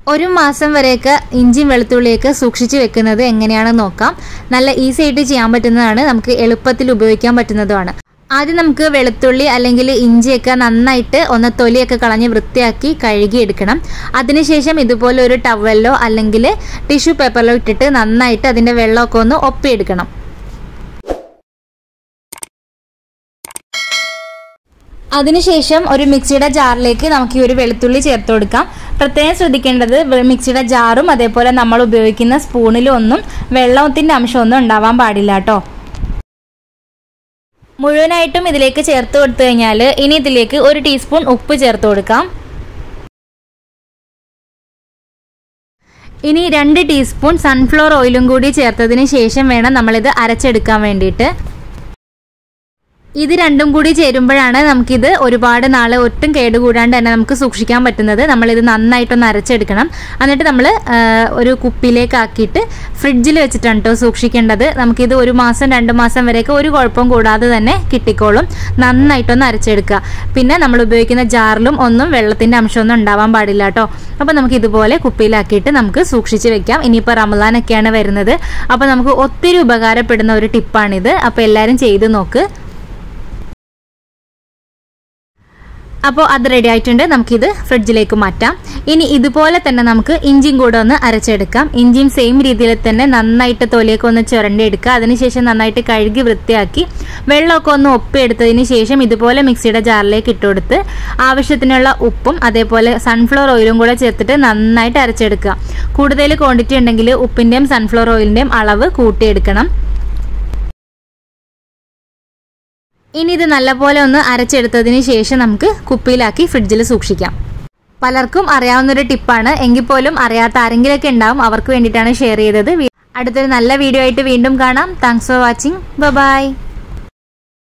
ഒരു മാസം വരെയൊക്കെ ഇഞ്ചിയും വെളുത്തുള്ളിയൊക്കെ സൂക്ഷിച്ച് വെക്കുന്നത് എങ്ങനെയാണെന്ന് നോക്കാം നല്ല ഈസി ആയിട്ട് ചെയ്യാൻ പറ്റുന്നതാണ് നമുക്ക് എളുപ്പത്തിൽ ഉപയോഗിക്കാൻ പറ്റുന്നതുമാണ് ആദ്യം നമുക്ക് വെളുത്തുള്ളി അല്ലെങ്കിൽ ഇഞ്ചിയൊക്കെ നന്നായിട്ട് ഒന്ന് തൊലിയൊക്കെ കളഞ്ഞ് വൃത്തിയാക്കി കഴുകിയെടുക്കണം അതിനുശേഷം ഇതുപോലെ ഒരു ടവലിലോ അല്ലെങ്കിൽ ടിഷ്യൂ പേപ്പറിലോ ഇട്ടിട്ട് നന്നായിട്ട് അതിൻ്റെ വെള്ളമൊക്കെ ഒന്ന് ഒപ്പിയെടുക്കണം അതിനുശേഷം ഒരു മിക്സിയുടെ ജാറിലേക്ക് നമുക്ക് ഈ ഒരു വെളുത്തുള്ളി ചേർത്ത് കൊടുക്കാം പ്രത്യേകം ശ്രദ്ധിക്കേണ്ടത് വെ- മിക്സിയുടെ ജാറും അതേപോലെ നമ്മൾ ഉപയോഗിക്കുന്ന സ്പൂണിലും ഒന്നും വെള്ളത്തിൻ്റെ അംശമൊന്നും ഉണ്ടാവാൻ പാടില്ല കേട്ടോ മുഴുവനായിട്ടും ഇതിലേക്ക് ചേർത്ത് കൊടുത്തു കഴിഞ്ഞാൽ ഇനി ഇതിലേക്ക് ഒരു ടീസ്പൂൺ ഉപ്പ് ചേർത്ത് കൊടുക്കാം ഇനി രണ്ട് ടീസ്പൂൺ സൺഫ്ലവർ ഓയിലും കൂടി ചേർത്തതിന് ശേഷം വേണം നമ്മളിത് അരച്ചെടുക്കാൻ വേണ്ടിയിട്ട് ഇത് രണ്ടും കൂടി ചേരുമ്പോഴാണ് നമുക്കിത് ഒരുപാട് നാൾ ഒട്ടും കേടുകൂടാണ്ട് തന്നെ നമുക്ക് സൂക്ഷിക്കാൻ പറ്റുന്നത് നമ്മളിത് നന്നായിട്ടൊന്ന് അരച്ചെടുക്കണം എന്നിട്ട് നമ്മൾ ഒരു കുപ്പിയിലേക്ക് ആക്കിയിട്ട് ഫ്രിഡ്ജിൽ വെച്ചിട്ടാണ് കേട്ടോ സൂക്ഷിക്കേണ്ടത് നമുക്കിത് ഒരു മാസം രണ്ട് മാസം വരെയൊക്കെ ഒരു കുഴപ്പം കൂടാതെ തന്നെ കിട്ടിക്കോളും നന്നായിട്ടൊന്ന് അരച്ചെടുക്കുക പിന്നെ നമ്മൾ ഉപയോഗിക്കുന്ന ജാറിലും ഒന്നും വെള്ളത്തിൻ്റെ അംശമൊന്നും ഉണ്ടാവാൻ പാടില്ല കേട്ടോ അപ്പോൾ നമുക്ക് ഇതുപോലെ കുപ്പിയിലാക്കിയിട്ട് നമുക്ക് സൂക്ഷിച്ച് വെക്കാം ഇനിയിപ്പോൾ റമദാനൊക്കെയാണ് വരുന്നത് അപ്പോൾ നമുക്ക് ഒത്തിരി ഉപകാരപ്പെടുന്ന ഒരു ടിപ്പാണിത് അപ്പോൾ എല്ലാവരും ചെയ്ത് നോക്ക് അപ്പോൾ അത് റെഡി ആയിട്ടുണ്ട് നമുക്കിത് ഫ്രിഡ്ജിലേക്ക് മാറ്റാം ഇനി ഇതുപോലെ തന്നെ നമുക്ക് ഇഞ്ചിയും കൂടെ ഒന്ന് അരച്ചെടുക്കാം ഇഞ്ചിയും സെയിം രീതിയിൽ തന്നെ നന്നായിട്ട് തൊലിയൊക്കെ ഒന്ന് ചുരണ്ടി എടുക്കുക അതിനുശേഷം നന്നായിട്ട് കഴുകി വൃത്തിയാക്കി വെള്ളമൊക്കെ ഒന്ന് ഒപ്പിയെടുത്തതിന് ശേഷം ഇതുപോലെ മിക്സിയുടെ ജാറിലേക്ക് ഇട്ടുകൊടുത്ത് ആവശ്യത്തിനുള്ള ഉപ്പും അതേപോലെ സൺഫ്ലവർ ഓയിലും കൂടെ ചേർത്തിട്ട് നന്നായിട്ട് അരച്ചെടുക്കുക കൂടുതൽ ക്വാണ്ടിറ്റി ഉണ്ടെങ്കിൽ ഉപ്പിൻ്റെയും സൺഫ്ലവർ ഓയിലിൻ്റെയും അളവ് കൂട്ടിയെടുക്കണം ഇനി ഇത് നല്ലപോലെ ഒന്ന് അരച്ചെടുത്തതിന് ശേഷം നമുക്ക് കുപ്പിയിലാക്കി ഫ്രിഡ്ജിൽ സൂക്ഷിക്കാം പലർക്കും അറിയാവുന്നൊരു ടിപ്പാണ് എങ്കിൽ പോലും അറിയാത്ത ആരെങ്കിലുമൊക്കെ ഉണ്ടാവും അവർക്ക് വേണ്ടിയിട്ടാണ് ഷെയർ ചെയ്തത് വി- അടുത്തൊരു നല്ല വീഡിയോ ആയിട്ട് വീണ്ടും കാണാം താങ്ക്സ് ഫോർ വാച്ചിങ് ബൈ